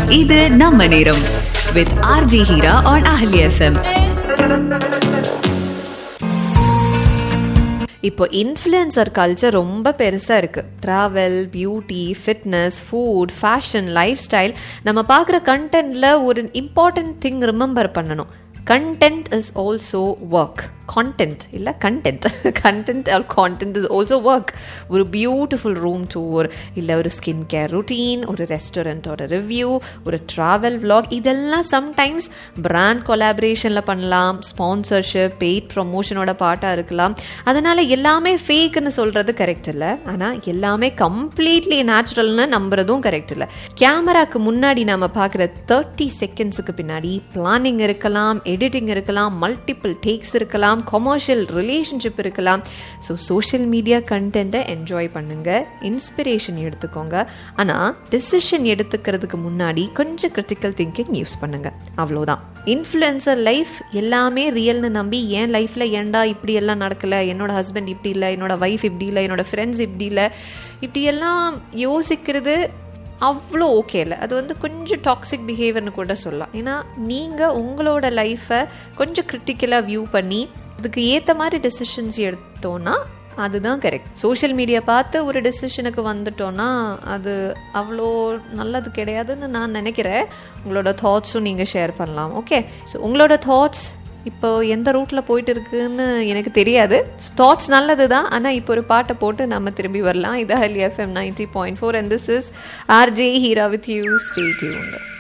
இது நம்ம நேரம் with RJ Heera on Hello FM இப்போ இன்ஃப்ளூயன்சர் கல்ச்சர் ரொம்ப பெருசாக இருக்குது travel beauty fitness food fashion lifestyle நம்ம பார்க்குற கண்டென்ட்டில் ஒரு இம்பார்ட்டன்ட் திங் ரிமெம்பர் பண்ணணும் content is also work content இல்லை content content or content is also work ஒரு பியூட்டிஃபுல் ரூம் டூர் இல்லை ஒரு ஸ்கின் கேர் ருட்டீன் ஒரு ரெஸ்டாரண்ட்டோட ரிவ்யூ ஒரு ட்ராவல் vlog இதெல்லாம் சம்டைம்ஸ் பிராண்ட் கொலாபரேஷனில் பண்ணலாம் ஸ்பான்சர்ஷிப் பெய்ட் ப்ரொமோஷனோட பாட்டாக இருக்கலாம் அதனால் எல்லாமே ஃபேக்குன்னு சொல்கிறது கரெக்ட் இல்லை ஆனால் எல்லாமே கம்ப்ளீட்லி நேச்சுரல்னு நம்புறதும் கரெக்ட் இல்லை கேமராக்கு முன்னாடி நம்ம பார்க்குற தேர்ட்டி செகண்ட்ஸுக்கு பின்னாடி பிளானிங் இருக்கலாம் எடிட்டிங் இருக்கலாம் மல்டிபிள் டேக்ஸ் இருக்கலாம் கொமர்ஷியல் ரிலேஷன்ஷிப் இருக்கலாம் ஸோ சோஷியல் மீடியா கண்டென்ட்டை என்ஜாய் பண்ணுங்க இன்ஸ்பிரேஷன் எடுத்துக்கோங்க ஆனால் டிசிஷன் எடுத்துக்கிறதுக்கு முன்னாடி கொஞ்சம் கிரிட்டிக்கல் திங்கிங் யூஸ் பண்ணுங்க அவ்வளோதான் இன்ஃப்ளூயன்சர் லைஃப் எல்லாமே ரியல்னு நம்பி என் லைஃப்பில் ஏன்டா இப்படி எல்லாம் நடக்கலை என்னோட ஹஸ்பண்ட் இப்படி இல்லை என்னோட ஒய்ஃப் இப்படி இல்லை என்னோட ஃப்ரெண்ட்ஸ் இப்படி இல்லை இப்படி எல்லாம் யோசிக்கிறது அவ்வளோ ஓகே இல்லை அது வந்து கொஞ்சம் டாக்ஸிக் பிஹேவியர்னு கூட சொல்லலாம் ஏன்னா நீங்கள் உங்களோட லைஃப்பை கொஞ்சம் கிரிட்டிக்கலாக வியூ பண்ணி அதுக்கு ஏற்ற மாதிரி டெசிஷன்ஸ் எடுத்தோன்னா அதுதான் கரெக்ட் சோஷியல் மீடியா பார்த்து ஒரு டெசிஷனுக்கு வந்துட்டோன்னா அது அவ்வளோ நல்லது கிடையாதுன்னு நான் நினைக்கிறேன் உங்களோட தாட்ஸும் நீங்கள் ஷேர் பண்ணலாம் ஓகே ஸோ உங்களோட தாட்ஸ் இப்போ எந்த ரூட்டில் போயிட்டு இருக்குன்னு எனக்கு தெரியாது தாட்ஸ் நல்லது தான் ஆனால் இப்போ ஒரு பாட்டை போட்டு நம்ம திரும்பி வரலாம் இது Hello FM ninety point four and this is RJ Heera with you stay tune